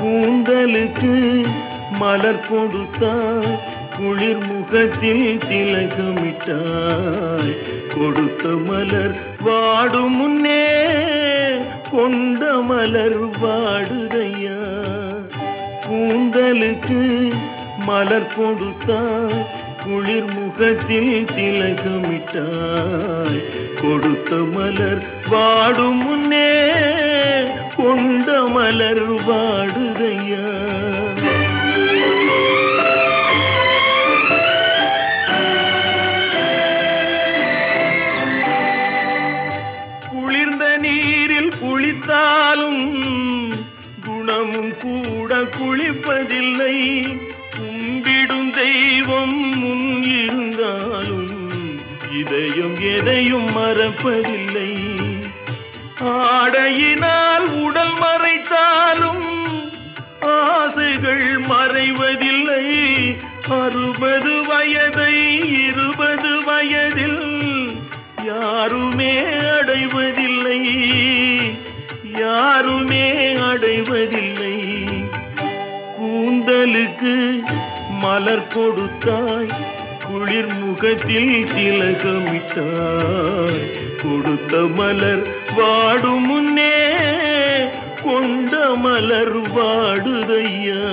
கூந்தலுக்கு மலர் கொடுத்தாய் குளிர் முகத்தில் திலகமிட்டாய் கொடுத்த மலர் வாடும் முன்னே கொண்ட மலர் வாடுதையா கூந்தலுக்கு மலர் கொடுத்தாய் குளிர் முகத்தில் திலகமிட்டாய் கொடுத்த மலர் வாடும் முன்னே கொண்ட மலர் வாடுதையா குளிர்ந்த நீரில் குளித்தாலும் குணமும் கூட குளிப்பதில்லை கும்பிடும் தெய்வம் முன் இருந்தாலும் இதயம் எதையும் மறப்பதில்லை ஆடையினால் உடல் மறைத்தாலும் ஆசைகள் மறைவதில்லை அறுபது வயதை இருபது வயதில் யாருமே அடைவதில்லை யாருமே அடைவதில்லை கூந்தலுக்கு மலர் கொடுத்தாய் குளிர் முகத்தில் திலகமிட்டாய் கொடுத்த மலர் வாடும் முன்னே கொண்ட மலர் வாடுதையா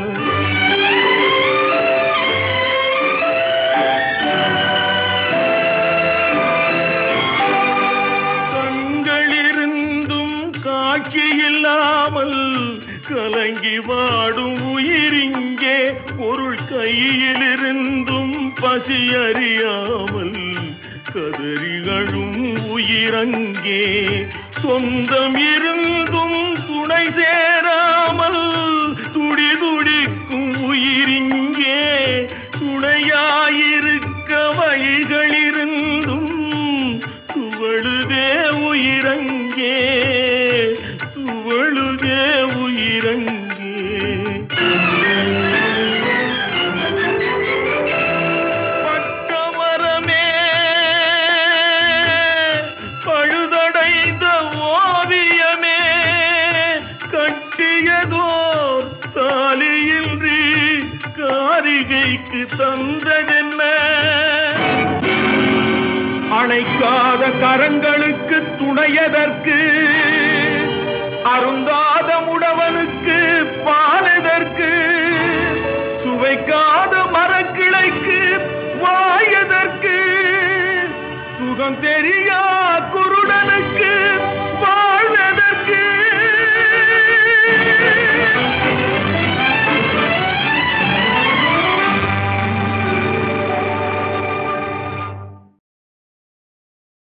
கண்களிருந்தும் காட்சி இல்லாமல் கலங்கி வாடும் உயிரிங்கே பொருள் கையிலிருந்தும் பசி அறியாமல் கதறிகளும் உயிரங்கே சொந்தம் இருந்தும் துணை சேராமல் துடி துடிக்கும் உயிரிங்கே துணையாயிருக்க வழிகளிருந்தும் துவழுதே உயிரங்கே துவழுதே உயிரங்கே பட்டமரமே பழுதடைந்த ஓவியமே கட்டியதோர் தாலியின்றி காரிகைக்கு தந்ததென்ன அணைக்காத கரங்களுக்கு துணையதற்கு அருந்தாத முடவனுக்கு பாலதற்கு சுவைக்காத மரக்கிளைக்கு வாயதற்கு சுகம் தெரிய